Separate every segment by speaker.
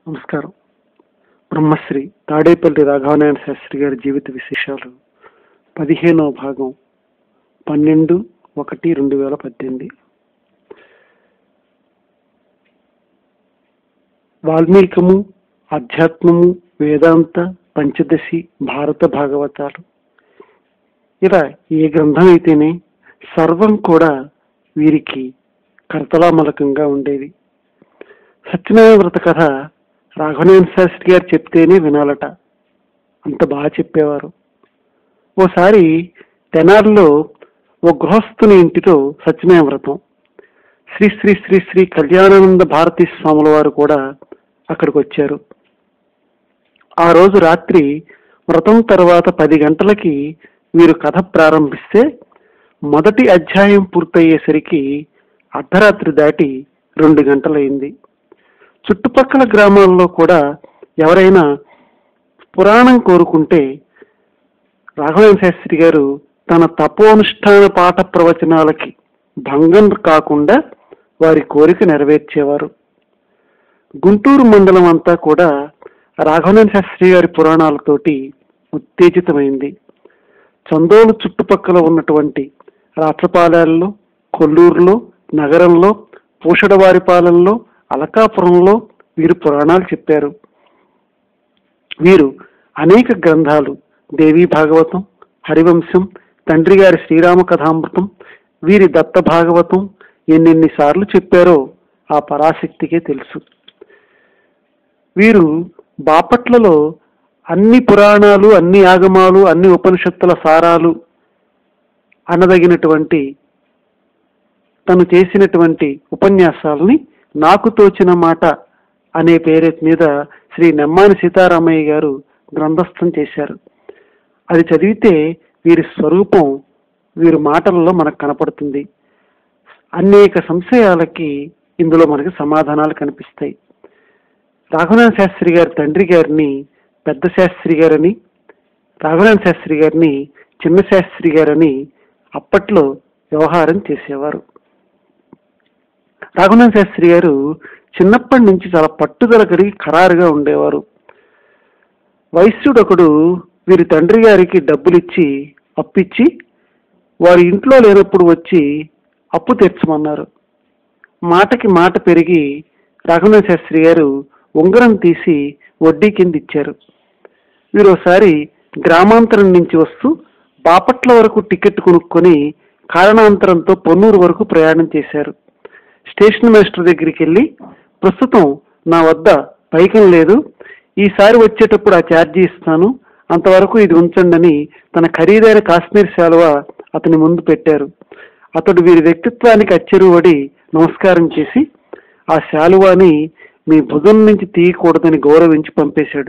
Speaker 1: నమస్కారం బ్రహ్మశ్రీ తాడేపల్లి రాఘవనారాయణ శాస్త్రి గారి జీవిత విశేషాలు పదిహేనవ భాగం పన్నెండు ఒకటి రెండు వేల పద్దెనిమిది వాల్మీకము ఆధ్యాత్మము వేదాంత పంచదశి భారత భాగవతాలు ఇలా ఏ గ్రంథం అయితేనే సర్వం కూడా వీరికి కర్తలామలకంగా ఉండేది సత్యనారాయణ వ్రత కథ రాఘవనారాయణ శాస్త్రి గారు చెప్తేనే వినాలట అంత బాగా చెప్పేవారు ఓసారి తెనాలిలో ఓ గృహస్థుని ఇంటిలో సత్యనారాయణ వ్రతం శ్రీ శ్రీ శ్రీ శ్రీ కళ్యాణానంద భారతీ స్వాముల వారు కూడా అక్కడికి వచ్చారు ఆ రోజు రాత్రి వ్రతం తర్వాత పది గంటలకి వీరు కథ ప్రారంభిస్తే మొదటి అధ్యాయం పూర్తయ్యేసరికి అర్ధరాత్రి దాటి రెండు గంటలైంది చుట్టుపక్కల గ్రామాల్లో కూడా ఎవరైనా పురాణం కోరుకుంటే రాఘవేంద్ర శాస్త్రి గారు తన తపోనుష్ఠాన పాఠ ప్రవచనాలకి భంగం కాకుండా వారి కోరిక నెరవేర్చేవారు గుంటూరు మండలం అంతా కూడా రాఘవేంద్ర శాస్త్రి గారి పురాణాలతోటి ఉత్తేజితమైంది చందోలు చుట్టుపక్కల ఉన్నటువంటి రాత్రపాలెల్లో కొల్లూరులో నగరంలో పూషడవారిపాలెంలో అలకాపురంలో వీరు పురాణాలు చెప్పారు వీరు అనేక గ్రంథాలు దేవీ భాగవతం హరివంశం తండ్రి గారి శ్రీరామ కథామృతం వీరి దత్త భాగవతం ఎన్నెన్ని సార్లు చెప్పారో ఆ పరాశక్తికే తెలుసు వీరు బాపట్లలో అన్ని పురాణాలు అన్ని ఆగమాలు అన్ని ఉపనిషత్తుల సారాలు అనదగినటువంటి తను చేసినటువంటి ఉపన్యాసాలని నాకు తోచిన మాట అనే పేరు మీద శ్రీ నెమ్మాని సీతారామయ్య గారు గ్రంథస్థం చేశారు అది చదివితే వీరి స్వరూపం వీరి మాటలలో మనకు కనపడుతుంది అనేక సంశయాలకి ఇందులో మనకి సమాధానాలు కనిపిస్తాయి రాఘవనాథ శాస్త్రి గారి తండ్రి గారిని పెద్ద శాస్త్రి గారని రాఘవనాథ శాస్త్రి గారిని చిన్న శాస్త్రి గారని అప్పట్లో వ్యవహారం చేసేవారు రాఘవనాథ శాస్త్రి గారు చిన్నప్పటి నుంచి చాలా పట్టుదల కలిగి ఖరారుగా ఉండేవారు వైశ్యుడు ఒకడు వీరి తండ్రి గారికి డబ్బులిచ్చి అప్పిచ్చి వారి ఇంట్లో లేనప్పుడు వచ్చి అప్పు తీర్చమన్నారు మాటకి మాట పెరిగి రాఘవనాథ శాస్త్రి గారు ఉంగరం తీసి వడ్డీ కింద ఇచ్చారు వీరు ఒకసారి గ్రామాంతరం నుంచి వస్తూ బాపట్ల వరకు టికెట్ కొనుక్కొని కారణాంతరంతో పొన్నూరు వరకు ప్రయాణం చేశారు స్టేషన్ మాస్టర్ దగ్గరికి వెళ్ళి ప్రస్తుతం నా వద్ద పైకం లేదు ఈసారి వచ్చేటప్పుడు ఆ ఛార్జీ ఇస్తాను అంతవరకు ఇది ఉంచండి అని తన ఖరీదైన కాశ్మీర్ శాలువ అతని ముందు పెట్టారు అతడు వీరి వ్యక్తిత్వానికి అచ్చెరువడి నమస్కారం చేసి ఆ శాలువాని మీ భుజం నుంచి తీయకూడదని గౌరవించి పంపేశాడు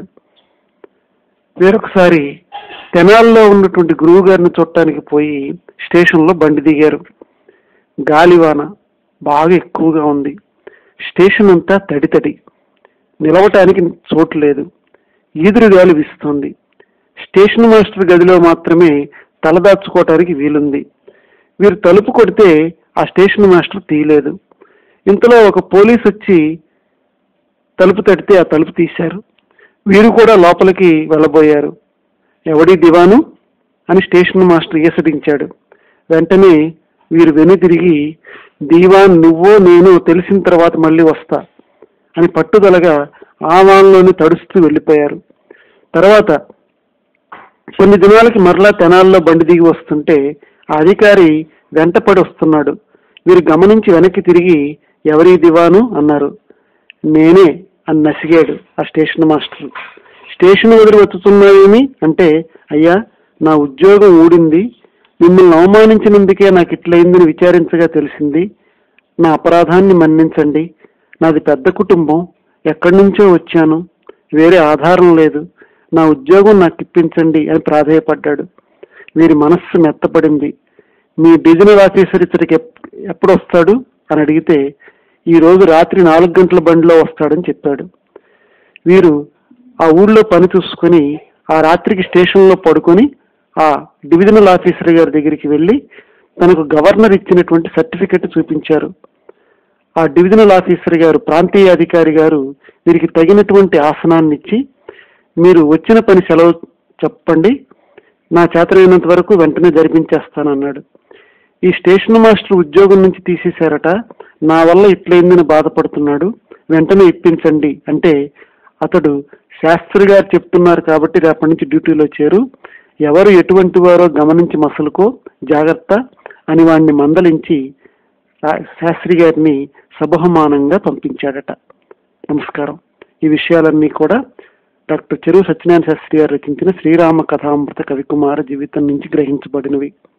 Speaker 1: వేరొకసారి తెనాల్లో ఉన్నటువంటి గురువు గారిని చూడటానికి పోయి స్టేషన్లో బండి దిగారు గాలివాన బాగా ఎక్కువగా ఉంది స్టేషన్ అంతా తడి తడి నిలవటానికి చోటు లేదు ఈదురు గాలి వీస్తుంది స్టేషన్ మాస్టర్ గదిలో మాత్రమే తలదాచుకోవటానికి వీలుంది వీరు తలుపు కొడితే ఆ స్టేషన్ మాస్టర్ తీయలేదు ఇంతలో ఒక పోలీస్ వచ్చి తలుపు తడితే ఆ తలుపు తీశారు వీరు కూడా లోపలికి వెళ్ళబోయారు ఎవడి దివాను అని స్టేషన్ మాస్టర్ ఈసడించాడు వెంటనే వీరు వెను తిరిగి దీవాన్ నువ్వో నేను తెలిసిన తర్వాత మళ్ళీ వస్తా అని పట్టుదలగా ఆ వాన్లోనే తడుస్తూ వెళ్ళిపోయారు తర్వాత కొన్ని దినాలకి మరలా తెనాల్లో బండి దిగి వస్తుంటే ఆ అధికారి వెంటపడి వస్తున్నాడు వీరు గమనించి వెనక్కి తిరిగి ఎవరి దివాను అన్నారు నేనే అని నసిగాడు ఆ స్టేషన్ మాస్టర్ స్టేషన్ వదిలి వెతుతున్నావేమి అంటే అయ్యా నా ఉద్యోగం ఊడింది మిమ్మల్ని అవమానించినందుకే నాకు ఇట్లయిందని విచారించగా తెలిసింది నా అపరాధాన్ని మన్నించండి నాది పెద్ద కుటుంబం ఎక్కడి నుంచో వచ్చాను వేరే ఆధారం లేదు నా ఉద్యోగం నాకు ఇప్పించండి అని ప్రాధేయపడ్డాడు వీరి మనస్సు మెత్తపడింది మీ డివిజనల్ ఆఫీసర్ ఇతడికి ఎప్- ఎప్పుడు వస్తాడు అని అడిగితే ఈ రోజు రాత్రి నాలుగు గంటల బండిలో వస్తాడని చెప్పాడు వీరు ఆ ఊళ్ళో పని చూసుకొని ఆ రాత్రికి స్టేషన్లో పడుకొని ఆ డివిజనల్ ఆఫీసర్ గారి దగ్గరికి వెళ్ళి తనకు గవర్నర్ ఇచ్చినటువంటి సర్టిఫికెట్ చూపించారు ఆ డివిజనల్ ఆఫీసర్ గారు ప్రాంతీయ అధికారి గారు వీరికి తగినటువంటి ఆసనాన్ని ఇచ్చి మీరు వచ్చిన పని సెలవు చెప్పండి నా చేతనైనంత వరకు వెంటనే జరిపించేస్తానన్నాడు ఈ స్టేషన్ మాస్టర్ ఉద్యోగం నుంచి తీసేశారట నా వల్ల ఇట్లయిందని బాధపడుతున్నాడు వెంటనే ఇప్పించండి అంటే అతడు శాస్త్రి గారు చెప్తున్నారు కాబట్టి రేపటి నుంచి డ్యూటీలో చేరు ఎవరు ఎటువంటి వారో గమనించి మసలుకో జాగ్రత్త అని వాడిని మందలించి ఆ శాస్త్రి గారిని సబహమానంగా పంపించాడట నమస్కారం ఈ విషయాలన్నీ కూడా డాక్టర్ చెరువు సత్యనారాయణ శాస్త్రి గారు రచించిన శ్రీరామ కథామృత కవికుమార జీవితం నుంచి గ్రహించబడినవి